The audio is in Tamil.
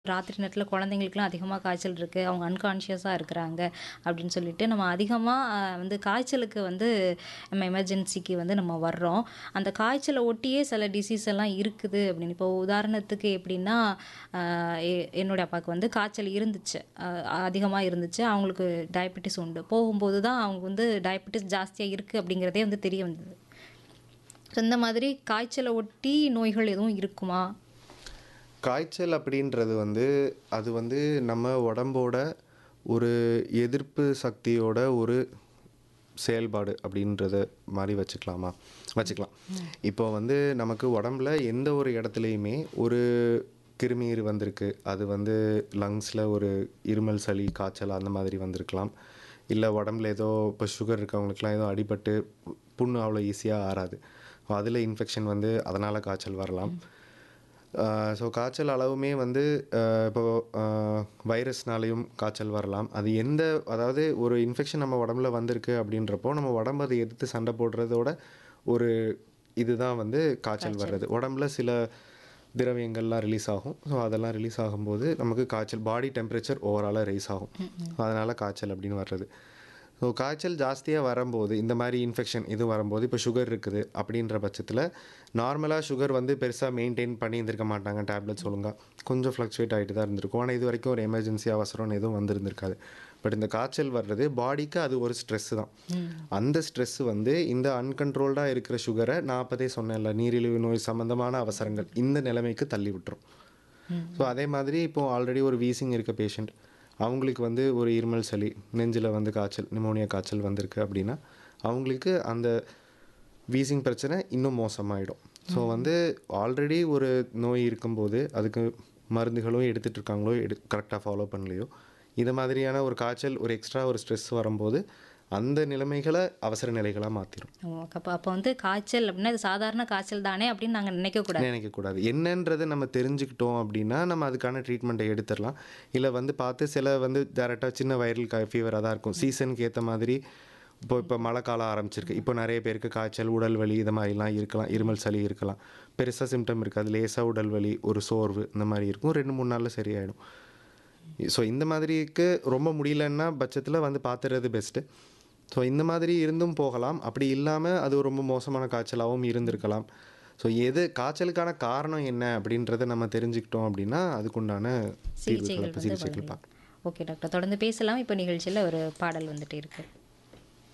ராத்திரி நேரத்தில குழந்தைங்களுக்குலாம் அதிகமா காய்ச்சல் இருக்கு. அவங்க அன்கான்ஷியஸா இருக்கிறாங்க அப்படின்னு சொல்லிட்டு, நம்ம அதிகமா அ வந்து காய்ச்சலுக்கு வந்து நம்ம எமர்ஜென்சிக்கு வந்து நம்ம வர்றோம். அந்த காய்ச்சல ஒட்டியே சில டிசீஸ் எல்லாம் இருக்குது அப்படின்னு. இப்போ உதாரணத்துக்கு எப்படின்னா, அ எ என்னுடைய அப்பாவுக்கு வந்து காய்ச்சல் இருந்துச்சு. அ அதிகமா இருந்துச்சு. அவங்களுக்கு டயபெட்டிஸ் உண்டு. போகும்போது தான் அவங்க வந்து டயபெட்டிஸ் ஜாஸ்தியா இருக்கு அப்படிங்கிறதே வந்து தெரிய வந்தது. ஸோ இந்த மாதிரி காய்ச்சல ஒட்டி நோய்கள் எதுவும் இருக்குமா? காய்ச்சல் அப்படின்றது வந்து, அது வந்து நம்ம உடம்போட ஒரு எதிர்ப்பு சக்தியோட ஒரு செயல்பாடு அப்படின்றத மாரி வச்சுக்கலாமா? வச்சுக்கலாம். இப்போ வந்து நமக்கு உடம்புல எந்த ஒரு இடத்துலயுமே ஒரு கிருமீர் வந்திருக்கு. அது வந்து லங்ஸ்ல ஒரு இருமல், சளி, காய்ச்சல் அந்த மாதிரி வந்திருக்கலாம். இல்ல உடம்புல ஏதோ இப்போ சுகர் இருக்கவங்களுக்குலாம் ஏதோ அடிபட்டு புண்ணு அவ்வளோ ஈஸியா ஆறாது. அதில இன்ஃபெக்ஷன் வந்து அதனால காய்ச்சல் வரலாம். ஆ ஸோ காய்ச்சல் அளவுமே வந்து அ இப்போ அ வைரஸ்னாலயும் காய்ச்சல் வரலாம். அது எந்த அதாவது ஒரு இன்ஃபெக்ஷன் நம்ம உடம்புல வந்திருக்கு அப்படின்றப்போ, நம்ம உடம்பு அத எதிர்த்து சண்டை போடுறதோட ஒரு இதுதான் வந்து காய்ச்சல் வர்றது. உடம்புல சில திரவியங்கள்லாம் ரிலீஸ் ஆகும். ஸோ அதெல்லாம் ரிலீஸ் ஆகும்போது நமக்கு காய்ச்சல் பாடி டெம்பரேச்சர் ஓவராலா ரைஸ் ஆகும். அதனால காய்ச்சல் அப்படின்னு வர்றது. ஸோ காய்ச்சல் ஜாஸ்தியா வரம்போது, இந்த மாரி இன்ஃபெக்ஷன் இது வரும்போது, இப்போ சுகர் இருக்குது அப்படின்ற பட்சத்தில, நார்மலா சுகர் வந்து பெருசா மெயின்டெயின் பண்ணியிருந்திருக்க மாட்டாங்க டேப்லெட்ஸ் ஒழுங்கா. கொஞ்சம் ஃப்ளக்சுவேட் ஆயிட்டு தான் இருந்திருக்கும். ஆனா இதுவரைக்கும் ஒரு எமர்ஜென்சி அவசரம்னு எதுவும் வந்திருந்திருக்காது. பட் இந்த காய்ச்சல் வர்றது பாடிக்கு அது ஒரு ஸ்ட்ரெஸ் தான். அந்த ஸ்ட்ரெஸ் வந்து இந்த அன்கண்ட்ரோல்டா இருக்கிற சுகர நான் அப்பதே சொன்னேன்ல, நீரிழிவு நோய் சம்மந்தமான அவசரங்கள் இந்த நிலைமைக்கு தள்ளி விட்டுரும். ஸோ அதே மாதிரி இப்போ ஆல்ரெடி ஒரு வீசிங் இருக்க பேஷண்ட். அவங்களுக்கு வந்து ஒரு இருமல், சளி, நெஞ்சில வந்து காய்ச்சல், நிமோனியா காய்ச்சல் வந்திருக்கு அப்படின்னா, அவங்களுக்கு அந்த வீசிங் பிரச்சனை இன்னும் மோசமாயிடும். ஸோ வந்து ஆல்ரெடி ஒரு நோய் இருக்கும்போது, அதுக்கு மருந்துகளும் எடுத்துட்டு இருக்காங்களோ, எடு கரெக்ட்டா ஃபாலோ பண்ணலையோ, இது மாதிரியான ஒரு காய்ச்சல், ஒரு எக்ஸ்ட்ரா ஒரு ஸ்ட்ரெஸ் வரும்போது, அந்த நிலைமைகள அவசர நிலைகளா மாத்திரும். ஓ! அப்ப அப்ப வந்து காய்ச்சல் அப்படின்னா, இது சாதாரண காய்ச்சல் தானே அப்படின்னு நாங்க நினைக்கக்கூடாது. நினைக்கக்கூடாது. என்னன்றத நம்ம தெரிஞ்சுக்கிட்டோம் அப்படின்னா, நம்ம அதுக்கான ட்ரீட்மெண்ட்ட எடுத்துறலாம். இல்ல வந்து பார்த்து சில வந்து டைரக்ட்டா சின்ன வைரல் க ஃபீவரா தான் இருக்கும். சீசனுக்கு ஏத்த மாதிரி இப்போ இப்போ மழை காலம் ஆரம்பிச்சிருக்கு. இப்போ நெறைய பேருக்கு காய்ச்சல், உடல் வலி இது மாரிலாம் இருக்கலாம். இருமல், சளி இருக்கலாம். பெருசா சிம்ப்டம் இருக்காது. லேசா உடல் வலி, ஒரு சோர்வு இந்த மாரி இருக்கும். 2, 3 நாள்ல சரியாயிடும். ஸோ இந்த மாதிரிக்கு ரொம்ப முடியலன்னா பட்சத்தில வந்து பார்த்துறது பெஸ்ட்டு. ஸோ இந்த மாதிரி இருந்தும் போகலாம். அப்படி இல்லாம அது ரொம்ப மோசமான காய்ச்சலாவும் இருந்திருக்கலாம். ஸோ எது காய்ச்சலுக்கான காரணம் என்ன அப்படின்றத நம்ம தெரிஞ்சுக்கிட்டோம் அப்படின்னா, அதுக்குண்டான சிகிச்சைகள் தீர்வுகள வந்து சிகிச்சைகள் வழங்கலாம். பார்க்கலாம். Okay doctor. தொடர்ந்து பேசலாம். இப்போ நிகழ்ச்சியில ஒரு பாடல் வந்துட்டே இருக்கு.